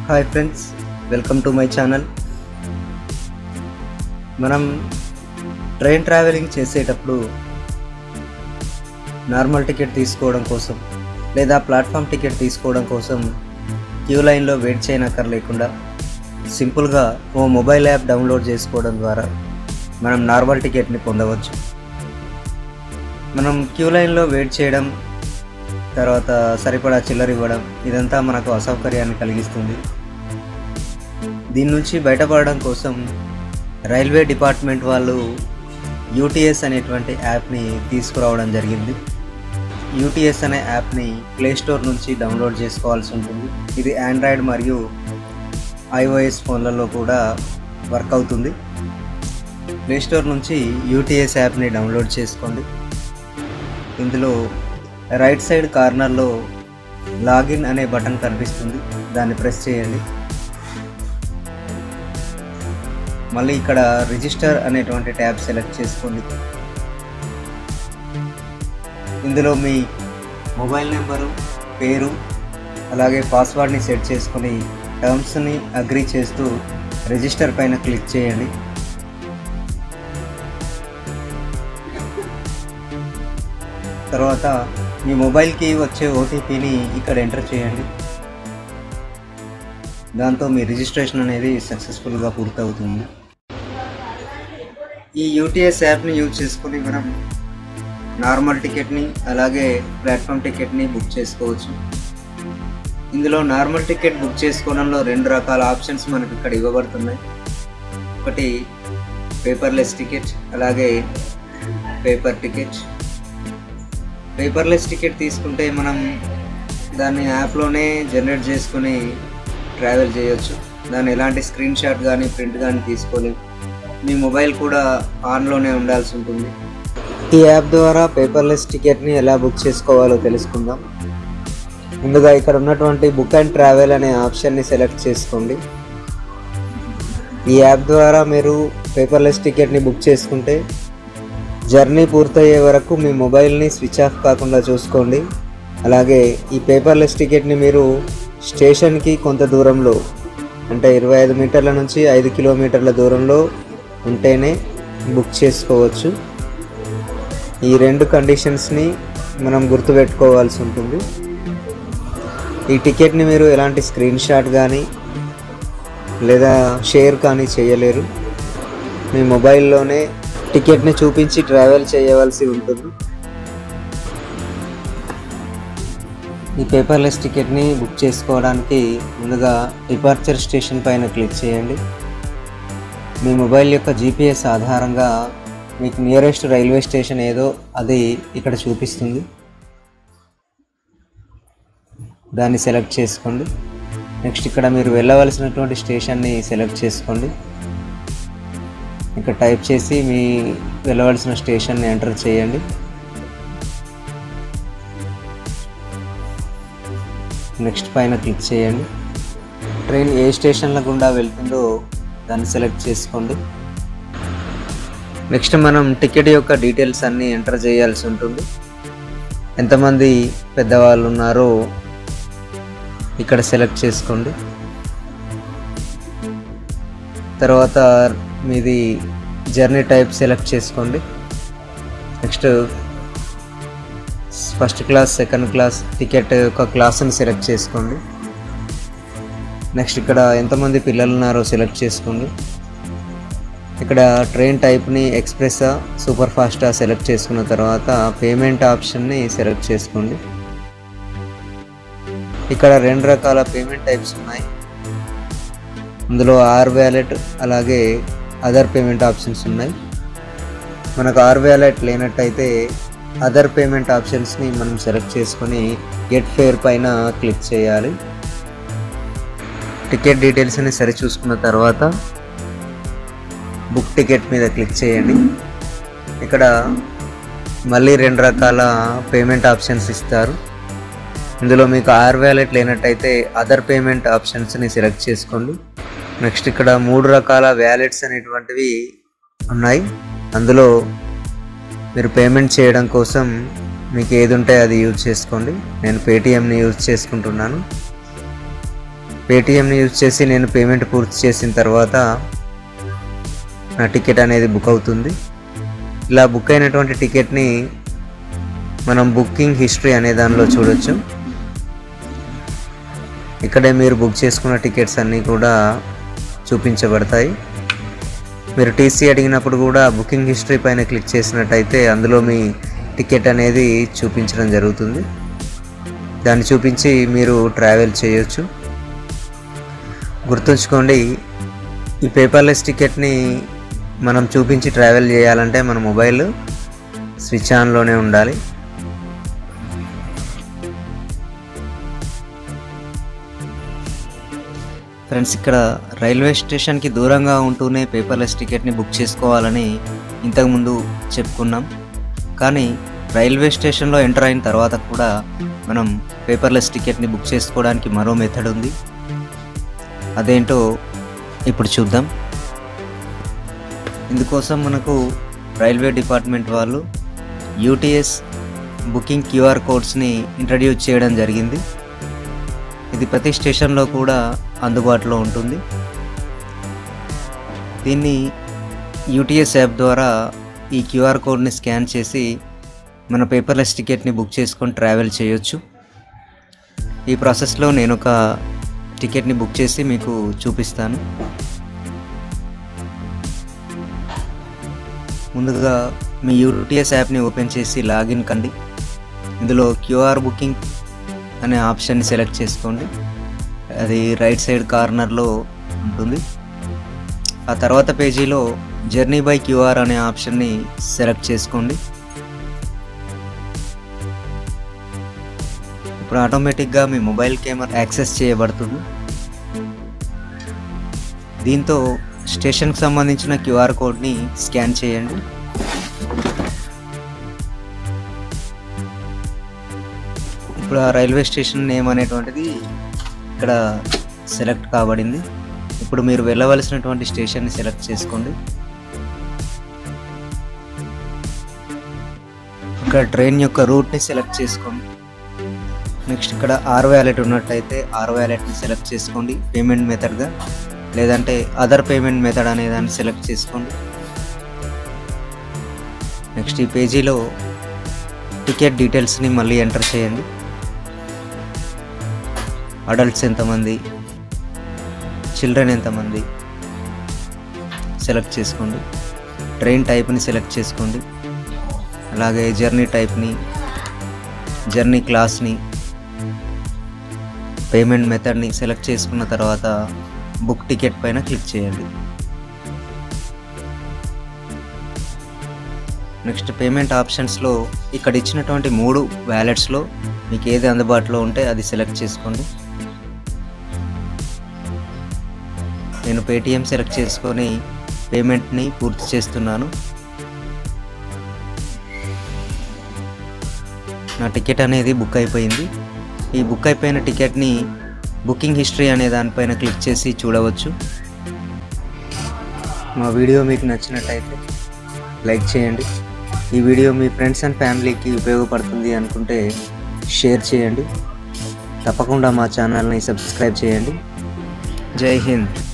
hi friends welcome to my channel మనం train travelling చేసేటప్పుడు normal ticket తీసుకోవడం కోసం లేదా ప్లాట్ఫామ్ టికెట్ తీసుకోవడం కోసం క్యూ లైన్లో వెయిట్ చేయనక్కర్ లేకుండా సింపుల్గా ఓ మొబైల్ యాప్ డౌన్లోడ్ చేసుకోవడం ద్వారా మనం నార్మల్ టికెట్ని పొందవచ్చు మనం క్యూ లైన్లో వెయిట్ చేయడం తర్వాత సరిపడా చిల్లర ఇవ్వడం ఇదంతా మనకు అసౌకర్యాన్ని కలిగిస్తుంది దీని నుంచి బయటపడడం కోసం రైల్వే డిపార్ట్మెంట్ వాళ్ళు యూటీఎస్ అనేటువంటి యాప్ని తీసుకురావడం జరిగింది యూటీఎస్ అనే యాప్ని ప్లే స్టోర్ నుంచి డౌన్లోడ్ చేసుకోవాల్సి ఉంటుంది ఇది ఆండ్రాయిడ్ మరియు ఐఓఎస్ ఫోన్లలో కూడా వర్క్ అవుతుంది ప్లే స్టోర్ నుంచి యూటీఎస్ యాప్ని డౌన్లోడ్ చేసుకోండి ఇందులో రైట్ సైడ్ కార్నర్లో లాగిన్ అనే బటన్ కనిపిస్తుంది దాన్ని ప్రెస్ చేయండి మళ్ళీ ఇక్కడ రిజిస్టర్ అనేటువంటి ట్యాబ్ సెలెక్ట్ చేసుకోండి ఇందులో మీ మొబైల్ నెంబరు పేరు అలాగే పాస్వర్డ్ని సెట్ చేసుకొని టర్మ్స్ని అగ్రి చేస్తూ రిజిస్టర్ పైన క్లిక్ చేయండి తర్వాత మీ మొబైల్కి వచ్చే ఓటీపీని ఇక్కడ ఎంటర్ చేయండి దాంతో మీ రిజిస్ట్రేషన్ అనేది సక్సెస్ఫుల్గా పూర్తవుతుంది ఈ యూటీఎస్ యాప్ని యూజ్ చేసుకొని మనం నార్మల్ టికెట్ని అలాగే ప్లాట్ఫామ్ టికెట్ని బుక్ చేసుకోవచ్చు ఇందులో నార్మల్ టికెట్ బుక్ చేసుకోవడంలో రెండు రకాల ఆప్షన్స్ మనకి ఇక్కడ ఇవ్వబడుతున్నాయి ఒకటి పేపర్లెస్ టికెట్ అలాగే పేపర్ టికెట్ పేపర్లెస్ టికెట్ తీసుకుంటే మనం దాన్ని యాప్లోనే జనరేట్ చేసుకుని ట్రావెల్ చేయొచ్చు దాన్ని ఎలాంటి స్క్రీన్ షాట్ కానీ ప్రింట్ కానీ తీసుకోలేము మీ మొబైల్ కూడా ఆన్లోనే ఉండాల్సి ఉంటుంది ఈ యాప్ ద్వారా పేపర్లెస్ టికెట్ని ఎలా బుక్ చేసుకోవాలో తెలుసుకుందాం ముందుగా ఇక్కడ ఉన్నటువంటి బుక్ అండ్ ట్రావెల్ అనే ఆప్షన్ని సెలెక్ట్ చేసుకోండి ఈ యాప్ ద్వారా మీరు పేపర్లెస్ టికెట్ని బుక్ చేసుకుంటే జర్నీ పూర్తయ్యే వరకు మీ మొబైల్ని స్విచ్ ఆఫ్ కాకుండా చూసుకోండి అలాగే ఈ పేపర్లెస్ టికెట్ని మీరు స్టేషన్కి కొంత దూరంలో అంటే ఇరవై ఐదు మీటర్ల నుంచి ఐదు కిలోమీటర్ల దూరంలో ఉంటేనే బుక్ చేసుకోవచ్చు ఈ రెండు కండిషన్స్ని మనం గుర్తుపెట్టుకోవాల్సి ఉంటుంది ఈ టికెట్ని మీరు ఎలాంటి స్క్రీన్ షాట్ కానీ లేదా షేర్ కానీ చేయలేరు మీ మొబైల్లోనే టికెట్ని చూపించి ట్రావెల్ చేయవలసి ఉంటుంది ఈ పేపర్లెస్ టికెట్ని బుక్ చేసుకోవడానికి ముందుగా డిపార్చర్ స్టేషన్ పైన క్లిక్ చేయండి మీ మొబైల్ యొక్క జీపీఎస్ ఆధారంగా మీకు నియరెస్ట్ రైల్వే స్టేషన్ ఏదో అది ఇక్కడ చూపిస్తుంది దాన్ని సెలెక్ట్ చేసుకోండి నెక్స్ట్ ఇక్కడ మీరు వెళ్ళవలసినటువంటి స్టేషన్ని సెలెక్ట్ చేసుకోండి ఇక్కడ టైప్ చేసి మీ వెళ్ళవలసిన స్టేషన్ని ఎంటర్ చేయండి నెక్స్ట్ పైన క్లిక్ చేయండి ట్రైన్ ఏ స్టేషన్ల గుండా వెళ్తుందో దాన్ని సెలెక్ట్ చేసుకోండి నెక్స్ట్ మనం టికెట్ యొక్క డీటెయిల్స్ అన్నీ ఎంటర్ చేయాల్సి ఉంటుంది ఎంతమంది పెద్దవాళ్ళు ఉన్నారో ఇక్కడ సెలెక్ట్ చేసుకోండి తర్వాత మీది జర్నీ టైప్ సెలెక్ట్ చేసుకోండి next first class second class ticket యొక్క క్లాస్ని సెలెక్ట్ చేసుకోండి నెక్స్ట్ ఇక్కడ ఎంతమంది పిల్లలు ఉన్నారో సెలెక్ట్ చేసుకోండి ఇక్కడ ట్రైన్ టైప్ని ఎక్స్ప్రెస్సా సూపర్ ఫాస్టా సెలెక్ట్ చేసుకున్న తర్వాత పేమెంట్ ఆప్షన్ని సెలెక్ట్ చేసుకోండి ఇక్కడ రెండు రకాల పేమెంట్ టైప్స్ ఉన్నాయి అందులో ఆర్ వ్యాలెట్ అలాగే అదర్ పేమెంట్ ఆప్షన్స్ ఉన్నాయి మనకు ఆర్ వ్యాలెట్ లేనట్టయితే అదర్ పేమెంట్ ఆప్షన్స్ని మనం సెలెక్ట్ చేసుకొని గెట్ ఫేర్ పైన క్లిక్ చేయాలి టికెట్ డీటెయిల్స్ని సరి చూసుకున్న తర్వాత బుక్ టికెట్ మీద క్లిక్ చేయండి ఇక్కడ మళ్ళీ రెండు రకాల పేమెంట్ ఆప్షన్స్ ఇస్తారు ఇందులో మీకు ఆర్ వ్యాలెట్ లేనట్టయితే అదర్ పేమెంట్ ఆప్షన్స్ని సెలెక్ట్ చేసుకోండి నెక్స్ట్ ఇక్కడ మూడు రకాల వ్యాలెట్స్ అనేటువంటివి ఉన్నాయి అందులో మీరు పేమెంట్ చేయడం కోసం మీకు ఏది ఉంటే అది యూజ్ చేసుకోండి నేను పేటిఎంని యూజ్ చేసుకుంటున్నాను పేటిఎంని యూజ్ చేసి నేను పేమెంట్ పూర్తి చేసిన తర్వాత నా టికెట్ అనేది బుక్ అవుతుంది ఇలా బుక్ అయినటువంటి టికెట్ని మనం బుకింగ్ హిస్టరీ అనే దానిలో చూడొచ్చు ఇక్కడే మీరు బుక్ చేసుకున్న టికెట్స్ అన్నీ కూడా చూపించబడతాయి మీరు టీసీ అడిగినప్పుడు కూడా బుకింగ్ హిస్టరీ పైన క్లిక్ చేసినట్టయితే అందులో మీ టికెట్ అనేది చూపించడం జరుగుతుంది దాన్ని చూపించి మీరు ట్రావెల్ చేయొచ్చు గుర్తుంచుకోండి ఈ పేపర్లెస్ టికెట్ని మనం చూపించి ట్రావెల్ చేయాలంటే మన మొబైల్ స్విచ్ ఆన్లోనే ఉండాలి ఫ్రెండ్స్ ఇక్కడ రైల్వే స్టేషన్కి దూరంగా ఉంటూనే పేపర్లెస్ టికెట్ని బుక్ చేసుకోవాలని ఇంతకుముందు చెప్పుకున్నాం కానీ రైల్వే స్టేషన్లో ఎంటర్ అయిన తర్వాత కూడా మనం పేపర్లెస్ టికెట్ని బుక్ చేసుకోవడానికి మరో మెథడ్ ఉంది అదేంటో ఇప్పుడు చూద్దాం ఇందుకోసం మనకు రైల్వే డిపార్ట్మెంట్ వాళ్ళు యూటీఎస్ బుకింగ్ క్యూఆర్ కోడ్స్ని ఇంట్రడ్యూస్ చేయడం జరిగింది ఇది ప్రతి స్టేషన్లో కూడా అందుబాటులో ఉంటుంది దీన్ని యూటీఎస్ యాప్ ద్వారా ఈ క్యూఆర్ కోడ్ని స్కాన్ చేసి మన పేపర్లెస్ టికెట్ని బుక్ చేసుకొని ట్రావెల్ చేయొచ్చు ఈ ప్రాసెస్లో నేను ఒక టికెట్ని బుక్ చేసి మీకు చూపిస్తాను ముందుగా మీ యూటీఎస్ యాప్ని ఓపెన్ చేసి లాగిన్ కండి ఇందులో క్యూఆర్ బుకింగ్ అనే ఆప్షన్ని సెలెక్ట్ చేసుకోండి అది రైట్ సైడ్ కార్నర్లో ఉంటుంది ఆ తర్వాత పేజీలో జర్నీ బై క్యూఆర్ అనే ఆప్షన్ని సెలెక్ట్ చేసుకోండి ఇప్పుడు ఆటోమేటిక్గా మీ మొబైల్ కెమెరా యాక్సెస్ చేయబడుతుంది దీంతో స్టేషన్కి సంబంధించిన క్యూఆర్ కోడ్ని స్కాన్ చేయండి ఇప్పుడు ఆ రైల్వే స్టేషన్ నేమ్ అనేటువంటిది ఇక్కడ సెలెక్ట్ కాబడింది ఇప్పుడు మీరు వెళ్ళవలసినటువంటి స్టేషన్ని సెలెక్ట్ చేసుకోండి ఇక్కడ ట్రైన్ యొక్క రూట్ని సెలెక్ట్ చేసుకోండి నెక్స్ట్ ఇక్కడ ఆర్ వ్యాలెట్ ఉన్నట్టయితే ఆర్ వ్యాలెట్ని సెలెక్ట్ చేసుకోండి పేమెంట్ మెథడ్గా లేదంటే అదర్ పేమెంట్ మెథడ్ అనే దాన్ని సెలెక్ట్ చేసుకోండి నెక్స్ట్ ఈ పేజీలో టికెట్ డీటెయిల్స్ని మళ్ళీ ఎంటర్ చేయండి అడల్ట్స్ ఎంతమంది చిల్డ్రన్ ఎంతమంది సెలెక్ట్ చేసుకోండి ట్రైన్ టైప్ని సెలెక్ట్ చేసుకోండి అలాగే జర్నీ టైప్ని జర్నీ క్లాస్ని పేమెంట్ మెథడ్ని సెలెక్ట్ చేసుకున్న తర్వాత బుక్ టికెట్ పైన క్లిక్ చేయండి నెక్స్ట్ పేమెంట్ ఆప్షన్స్లో ఇక్కడ ఇచ్చినటువంటి మూడు వ్యాలెట్స్లో మీకు ఏది అందుబాటులో ఉంటే అది సెలెక్ట్ చేసుకోండి నేను పేటిఎం సెలెక్ట్ చేసుకొని పేమెంట్ని పూర్తి చేస్తున్నాను నా టికెట్ అనేది బుక్ అయిపోయింది ఈ బుక్ అయిపోయిన టికెట్ని బుకింగ్ హిస్టరీ అనే దానిపైన క్లిక్ చేసి చూడవచ్చు మా వీడియో మీకు నచ్చినట్టయితే లైక్ చేయండి ఈ వీడియో మీ ఫ్రెండ్స్ అండ్ ఫ్యామిలీకి ఉపయోగపడుతుంది అనుకుంటే షేర్ చేయండి తప్పకుండా మా ఛానల్ని సబ్స్క్రైబ్ చేయండి జై హింద్